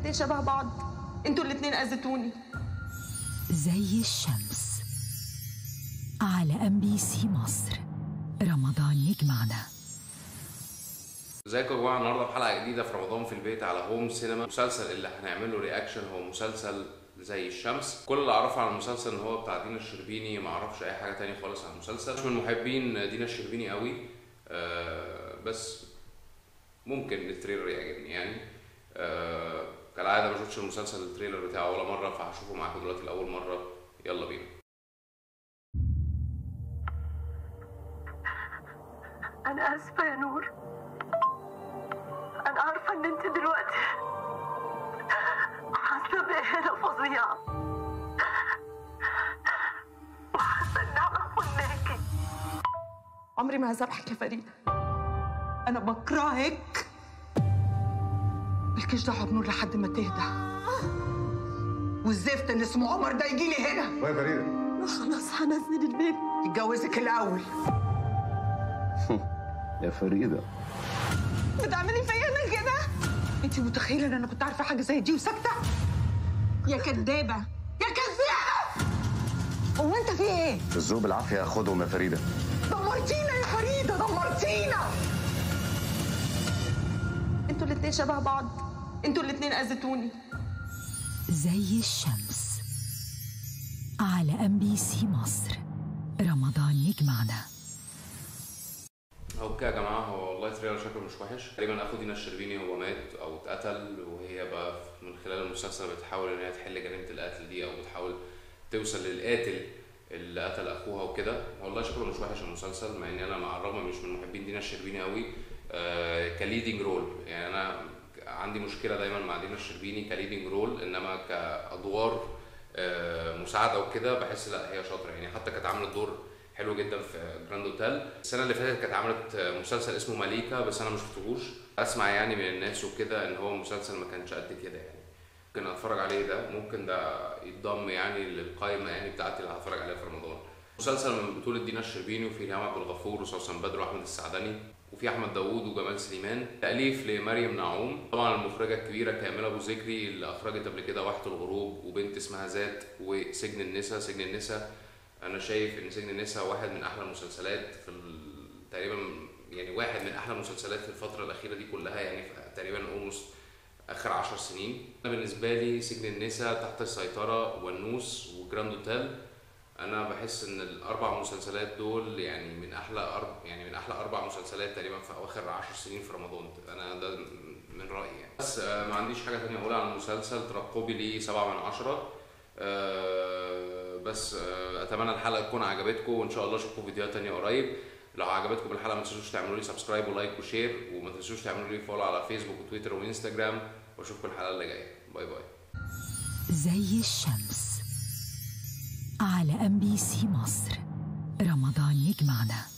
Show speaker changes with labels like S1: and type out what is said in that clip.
S1: الاتنين شبه بعض انتوا الاتنين اذيتوني
S2: زي الشمس على ام بي سي مصر رمضان يجمعنا
S3: ازيكم يا جماعه النهارده في حلقه جديده في رمضان في البيت على هوم سينما المسلسل اللي هنعمل له رياكشن هو مسلسل زي الشمس كل اللي اعرفه عن المسلسل ان هو بتاع دينا الشربيني ما اعرفش اي حاجه تانية خالص عن المسلسل مش من محبين دينا الشربيني قوي آه بس ممكن التريلر يعجبني يعني آه كالعاده ما شفتش المسلسل التريلر بتاعه ولا مره فهشوفه معاكم دلوقتي لاول مره يلا بينا
S4: أنا آسفة يا نور أنا عارفة إن أنت دلوقتي حاسة بإهانة فظيعة وحاسة إني عارفة
S1: عمري ما هسامحك يا فريده انا بكرهك
S5: مالكيش دعوه بنور لحد ما تهدى والزفت اللي اسمه عمر ده يجي لي هنا
S6: ويا فريدة
S1: خلاص هنزل البيت
S5: يتجوزك الاول
S6: يا فريدة
S1: بتعملي فيا كده
S5: انت متخيله ان انا كنت عارفه حاجه زي دي وساكته
S1: يا كدابه
S5: يا كذابه هو انت في ايه
S6: الذوق بالعافية خدهم يا فريدة
S5: دمرتينا يا فريده دمرتينا
S1: انتوا الاتنين شبه بعض انتوا الاتنين اذيتوني
S2: زي الشمس على ام بي سي مصر رمضان يجمعنا
S3: اوكي يا جماعه هو والله تريلر شكله مش وحش تقريبا اخو دينا الشربيني هو مات او اتقتل وهي بقى من خلال المسلسل بتحاول ان هي تحل جريمه القتل دي او بتحاول توصل للقاتل اللي قتل اخوها وكده والله شكله مش وحش المسلسل مع اني انا مع الرغم مش من محبين دينا الشربيني قوي آه كليدنج رول يعني انا عندي مشكله دايما مع دينا الشربيني كليدنج رول انما كادوار آه مساعده وكده بحس لا هي شاطره يعني حتى كانت عامله دور حلو جدا في جراند اوتيل السنه اللي فاتت كانت عملت مسلسل اسمه مليكه بس انا ما شفتهوش اسمع يعني من الناس وكده ان هو مسلسل ما كانش قد كده يعني ممكن اتفرج عليه ده ممكن ده يتضم يعني للقائمه يعني بتاعتي اللي هتفرج عليها في رمضان مسلسل من بطولة دينا الشربيني وفي ريهام عبد الغفور وسوسن بدر واحمد السعدني وفي احمد داوود وجمال سليمان تاليف لمريم نعوم طبعا المخرجه الكبيره كامله ابو ذكري اللي اخرجت قبل كده واحة الغروب وبنت اسمها ذات وسجن النساء سجن النساء انا شايف ان سجن النساء واحد من احلى المسلسلات في ال- تقريبا يعني واحد من احلى المسلسلات في الفتره الاخيره دي كلها يعني في تقريبا اولموست اخر عشر سنين انا بالنسبه لي سجن النساء تحت السيطره والنوس وجراند اوتيل انا بحس ان الاربع مسلسلات دول يعني من احلى أرب يعني من احلى اربع مسلسلات تقريبا في اواخر عشر سنين في رمضان انا ده من رايي يعني بس آه، ما عنديش حاجه تانية اقولها عن المسلسل ترقبي ليه سبعة من عشرة آه، بس آه، اتمنى الحلقه تكون عجبتكم وان شاء الله اشوفكم فيديوهات تانية قريب لو عجبتكم الحلقه ما تنسوش تعملوا لي سبسكرايب ولايك وشير وما تنسوش تعملوا لي فولو على فيسبوك وتويتر وانستجرام واشوفكم الحلقه اللي جايه باي باي
S2: زي الشمس على ام بي سي مصر رمضان يجمعنا